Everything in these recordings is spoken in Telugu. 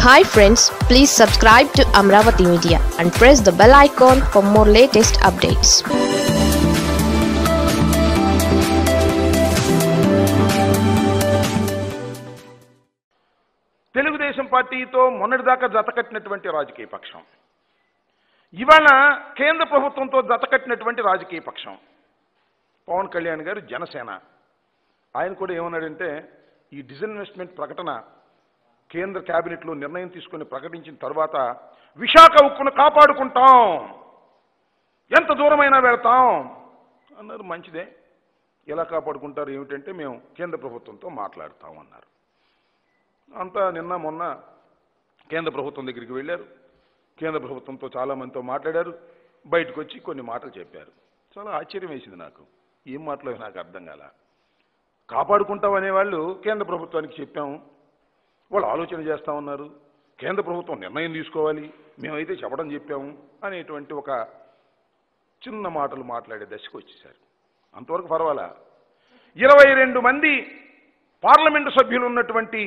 hi friends please subscribe to Amaravati media and press the bell icon for more latest updates Telugu Desam పార్టీతో మొన్నటిదాకా జతకట్టినటువంటి రాజకీయ పక్షం ఇవాళ కేంద్ర ప్రభుత్వంతో జతకట్టినటువంటి రాజకీయ పక్షం పవన్ కళ్యాణ్ గారు జనసేన ఆయన కూడా ఏమన్నాడంటే ఈ డిజిన్వెస్ట్మెంట్ ప్రకటన కేంద్ర కేబినెట్లో నిర్ణయం తీసుకుని ప్రకటించిన తర్వాత విశాఖ ఉక్కును కాపాడుకుంటాం ఎంత దూరమైనా వెళ్తాం అన్నారు మంచిదే ఎలా కాపాడుకుంటారు ఏమిటంటే మేము కేంద్ర ప్రభుత్వంతో మాట్లాడతాం అన్నారు అంతా నిన్న మొన్న కేంద్ర ప్రభుత్వం దగ్గరికి వెళ్ళారు కేంద్ర ప్రభుత్వంతో చాలా మందితో మాట్లాడారు బయటకు వచ్చి కొన్ని మాటలు చెప్పారు చాలా ఆశ్చర్యం వేసింది నాకు ఏం మాటలో నాకు అర్థం కాల కాపాడుకుంటాం అనేవాళ్ళు కేంద్ర ప్రభుత్వానికి చెప్పాము వాళ్ళు ఆలోచన చేస్తా ఉన్నారు కేంద్ర ప్రభుత్వం నిర్ణయం తీసుకోవాలి మేమైతే చెప్పడం చెప్పాము అనేటువంటి ఒక చిన్న మాటలు మాట్లాడే దశకు వచ్చేసారు అంతవరకు పర్వాలా ఇరవై రెండు మంది పార్లమెంటు సభ్యులు ఉన్నటువంటి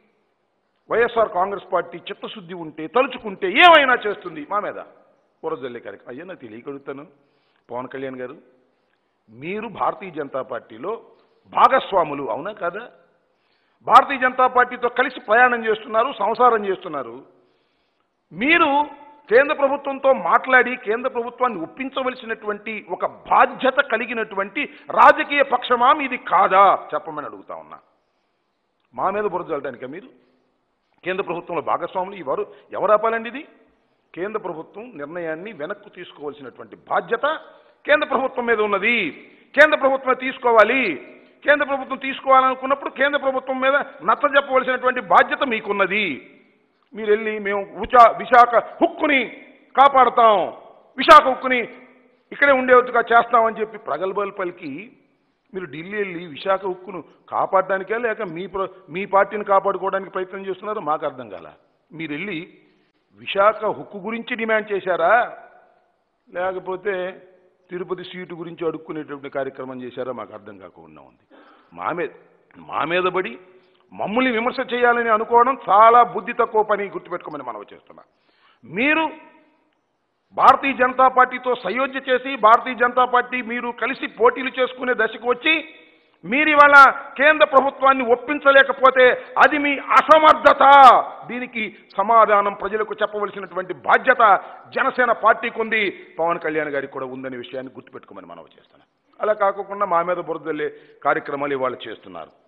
వైఎస్ఆర్ కాంగ్రెస్ పార్టీ చిత్తశుద్ధి ఉంటే తలుచుకుంటే ఏమైనా చేస్తుంది మా మీద బురజల్లే కార్యక్రమం అయ్యా నాకు తెలియకడుగుతాను పవన్ కళ్యాణ్ గారు మీరు భారతీయ జనతా పార్టీలో భాగస్వాములు అవునా కాదా భారతీయ జనతా పార్టీతో కలిసి ప్రయాణం చేస్తున్నారు సంసారం చేస్తున్నారు మీరు కేంద్ర ప్రభుత్వంతో మాట్లాడి కేంద్ర ప్రభుత్వాన్ని ఒప్పించవలసినటువంటి ఒక బాధ్యత కలిగినటువంటి రాజకీయ పక్షమా మీది కాదా చెప్పమని అడుగుతా ఉన్నా మా మీద బురద చల్లడానికా మీరు కేంద్ర ప్రభుత్వంలో భాగస్వాములు ఎవరు ఎవరు ఆపాలండి ఇది కేంద్ర ప్రభుత్వం నిర్ణయాన్ని వెనక్కు తీసుకోవాల్సినటువంటి బాధ్యత కేంద్ర ప్రభుత్వం మీద ఉన్నది కేంద్ర ప్రభుత్వమే తీసుకోవాలి కేంద్ర ప్రభుత్వం తీసుకోవాలనుకున్నప్పుడు కేంద్ర ప్రభుత్వం మీద నచ్చ చెప్పవలసినటువంటి బాధ్యత మీకున్నది మీరు వెళ్ళి మేము ఉచా విశాఖ హుక్కుని కాపాడతాం విశాఖ హుక్కుని ఇక్కడే ఉండేట్టుగా చేస్తామని చెప్పి ప్రగల్భాలు పలికి మీరు ఢిల్లీ వెళ్ళి విశాఖ ఉక్కును కాపాడడానికే లేక మీ ప్ర మీ పార్టీని కాపాడుకోవడానికి ప్రయత్నం చేస్తున్నారో మాకు అర్థం కాల మీరు వెళ్ళి విశాఖ హుక్కు గురించి డిమాండ్ చేశారా లేకపోతే తిరుపతి సీటు గురించి అడుక్కునేటువంటి కార్యక్రమం చేశారా మాకు అర్థం కాకుండా ఉంది మా మీద మా మీద పడి మమ్మల్ని విమర్శ చేయాలని అనుకోవడం చాలా బుద్ధి తక్కువ పని గుర్తుపెట్టుకోమని మనం చేస్తున్నా మీరు భారతీయ జనతా పార్టీతో సయోధ్య చేసి భారతీయ జనతా పార్టీ మీరు కలిసి పోటీలు చేసుకునే దశకు వచ్చి మీరు ఇవాళ కేంద్ర ప్రభుత్వాన్ని ఒప్పించలేకపోతే అది మీ అసమర్థత దీనికి సమాధానం ప్రజలకు చెప్పవలసినటువంటి బాధ్యత జనసేన పార్టీకి ఉంది పవన్ కళ్యాణ్ గారికి కూడా ఉందనే విషయాన్ని గుర్తుపెట్టుకోమని మనం చేస్తున్నాం అలా కాకుండా మా మీద బురదల్లే కార్యక్రమాలు ఇవాళ చేస్తున్నారు